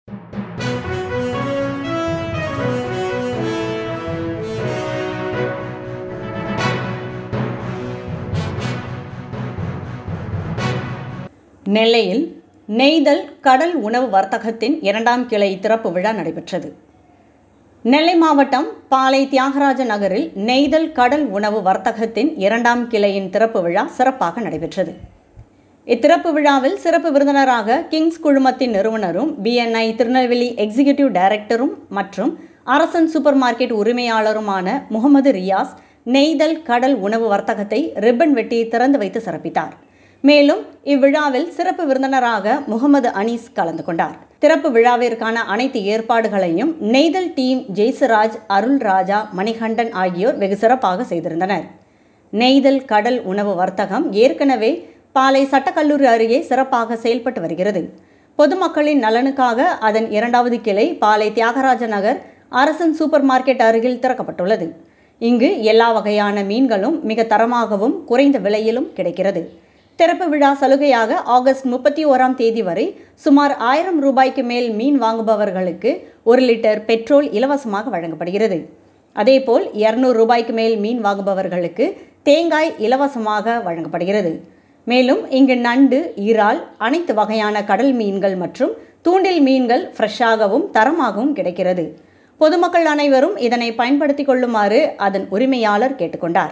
நெல்லையில் நெய்தல் கடல் உணவு வர்த்தகத்தின் இரண்டாம் கிளை திறப்பு விழா நடைபெற்றது நெல்லை மாவட்டம் பாலை தியாகராஜ நகரில் நெய்தல் கடல் உணவு வர்த்தகத்தின் இரண்டாம் கிளையின் திறப்பு விழா சிறப்பாக நடைபெற்றது இத்திறப்பு விழாவில் சிறப்பு விருந்தினராக கிங்ஸ் குழுமத்தின் நிறுவனரும் பிஎன்ஐ திருநெல்வேலி எக்ஸிகியூட்டிவ் டைரக்டரும் மற்றும் அரசன் சூப்பர் மார்க்கெட் உரிமையாளருமான முகமது ரியாஸ் நெய்தல் கடல் உணவு வர்த்தகத்தை ரிப்பன் வெட்டி திறந்து வைத்து சிறப்பித்தார் மேலும் இவ்விழாவில் சிறப்பு விருந்தினராக முகமது அனீஸ் கலந்து கொண்டார் திறப்பு விழாவிற்கான அனைத்து ஏற்பாடுகளையும் நெய்தல் டீம் ஜெய்சராஜ் அருள் ராஜா மணிகண்டன் ஆகியோர் வெகு சிறப்பாக செய்திருந்தனர் நெய்தல் கடல் உணவு வர்த்தகம் ஏற்கனவே பாலை சட்டக்கல்லூரி அருகே சிறப்பாக செயல்பட்டு வருகிறது பொதுமக்களின் நலனுக்காக அதன் இரண்டாவது கிளை பாலை தியாகராஜ நகர் அரசன் சூப்பர் மார்க்கெட் அருகில் திறக்கப்பட்டுள்ளது இங்கு எல்லா வகையான மீன்களும் மிக தரமாகவும் குறைந்த விலையிலும் கிடைக்கிறது திறப்பு விழா சலுகையாக ஆகஸ்ட் முப்பத்தி ஓராம் தேதி வரை சுமார் ஆயிரம் ரூபாய்க்கு மேல் மீன் வாங்குபவர்களுக்கு ஒரு லிட்டர் பெட்ரோல் இலவசமாக வழங்கப்படுகிறது அதேபோல் இருநூறு ரூபாய்க்கு மேல் மீன் வாங்குபவர்களுக்கு தேங்காய் இலவசமாக வழங்கப்படுகிறது மேலும் இங்கு நண்டு இறால் அனைத்து வகையான கடல் மீன்கள் மற்றும் தூண்டில் மீன்கள் ஃப்ரெஷ்ஷாகவும் தரமாகவும் கிடைக்கிறது பொதுமக்கள் அனைவரும் இதனை பயன்படுத்திக் கொள்ளுமாறு அதன் உரிமையாளர் கேட்டுக்கொண்டார்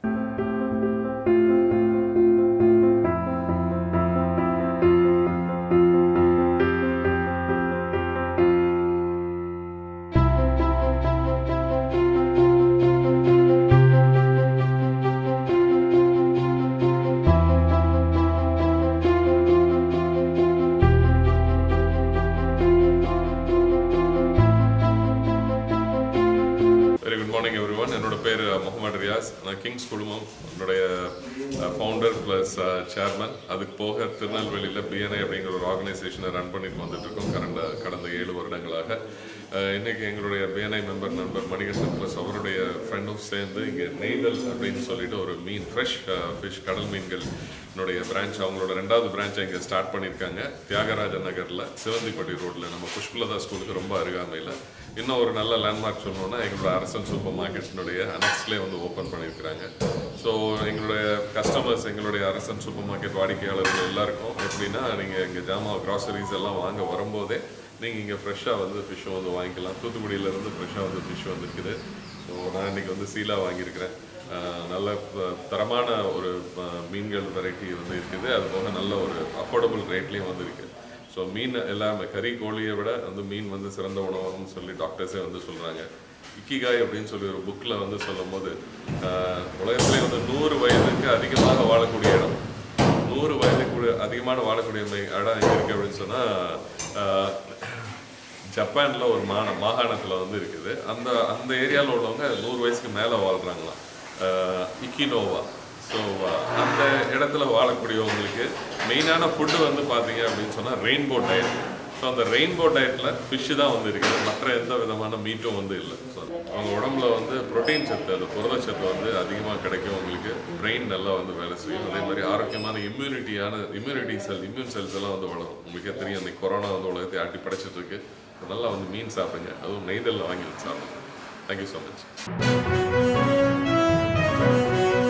very good morning everyone என்னோட பேர் முகமது ரியாஸ் நான் கிங்ஸ் குழுமம் என்னுடைய ஃபவுண்டர் ப்ளஸ் சேர்மன் அதுக்கு போக திருநெல்வேலியில் பிஎன்ஐ அப்படிங்கிற ஒரு ஆர்கனைசேஷனை ரன் பண்ணிட்டு வந்துட்டு இருக்கோம் கடந்த கடந்த ஏழு வருடங்களாக அஹ், இன்னைக்கு எங்களுடைய பிஎன்ஐ மெம்பர் நண்பர் மணிகண்டன் ப்ளஸ் அவருடைய ஃப்ரெண்டும் சேர்ந்து இங்கே நெய்தல் அப்படின்னு சொல்லிட்டு ஒரு மீன் ஃப்ரெஷ் ஃபிஷ் கடல் மீன்கள் என்னுடைய பிரான்ச் அவங்களோட ரெண்டாவது பிரான்ச்சை இங்கே ஸ்டார்ட் பண்ணியிருக்காங்க தியாகராஜ நகரில் சிவந்திப்பட்டி ரோட்டில் நம்ம புஷ்பலதா ஸ்கூலுக்கு ரொம்ப அருகாமையில் இன்னும் ஒரு நல்ல லேண்ட்மார்க் சொல்லணும்னா எங்களோட அரசன் சூப்பர் மார்க்கெட்டினுடைய அனெக்ஸ்லேயே வந்து ஓப்பன் பண்ணியிருக்கிறாங்க ஸோ எங்களுடைய கஸ்டமர்ஸ் எங்களுடைய அரசன் சூப்பர் மார்க்கெட் வாடிக்கையாளர்கள் எல்லாருக்கும் எப்படின்னா நீங்கள் இங்கே ஜாமா கிராசரிஸ் எல்லாம் வாங்க வரும்போதே நீங்கள் இங்கே ஃப்ரெஷ்ஷாக வந்து ஃபிஷ்ஷும் வந்து வாங்கிக்கலாம் தூத்துக்குடியிலேருந்து ஃப்ரெஷ்ஷாக வந்து ஃபிஷ் வந்துருக்குது ஸோ நான் இன்னைக்கு வந்து சீலா வாங்கியிருக்கிறேன் ஆஹ் நல்ல ப- தரமான ஒரு ப- மீன்கள் வெரைட்டி வந்து இருக்குது அது போக நல்ல ஒரு அஃபோர்டபுள் ரேட்லேயும் வந்து இருக்குது ஸோ மீன் எல்லாமே கறி கோழியை விட வந்து மீன் வந்து சிறந்த உணவகம்னு சொல்லி டாக்டர்ஸே வந்து சொல்கிறாங்க இக்கிகாய் அப்படின்னு சொல்லி ஒரு புக்கில் வந்து சொல்லும்போது ஆஹ் உலகத்திலே வந்து நூறு வயதுக்கு அதிகமாக வாழக்கூடிய இடம் நூறு வயதுக்கு அதிகமான வாழக்கூடிய மை- இடம் எங்கே இருக்குது அப்படின்னு சொன்னால் ஜப்பான்ல ஒரு மான மாகாணத்தில் வந்து இருக்குது அந்த அந்த ஏரியாவில் உள்ளவங்க நூறு வயசுக்கு மேலே வாழ்கிறாங்களாம் இக்கினோவா ஸோ அந்த இடத்துல வாழக்கூடியவங்களுக்கு மெயினான ஃபுட்டு வந்து பார்த்தீங்க அப்படின்னு சொன்னால் ரெயின்போ டயட் ஸோ அந்த ரெயின்போ டயட்டில் ஃபிஷ்ஷு தான் வந்து இருக்குது மற்ற எந்த விதமான மீட்டும் வந்து இல்லை ஸோ அவங்க உடம்புல வந்து புரோட்டீன் சத்து அது புரதச்சத்து வந்து அதிகமாக கிடைக்கும் உங்களுக்கு பிரெயின் நல்லா வந்து வேலை செய்யும் அதே மாதிரி ஆரோக்கியமான இம்யூனிட்டியான இம்யூனிட்டி செல் இம்யூன் செல்ஸ் எல்லாம் வந்து வளரும் உங்களுக்கே தெரியும் இந்த கொரோனா வந்து உலகத்தை ஆட்டி படைச்சிட்டு இருக்கு நல்லா வந்து மீன் சாப்பிடுங்க அதுவும் நெய்தலில் வாங்கி வச்சு சாப்பிடுங்க தேங்க்யூ ஸோ மச்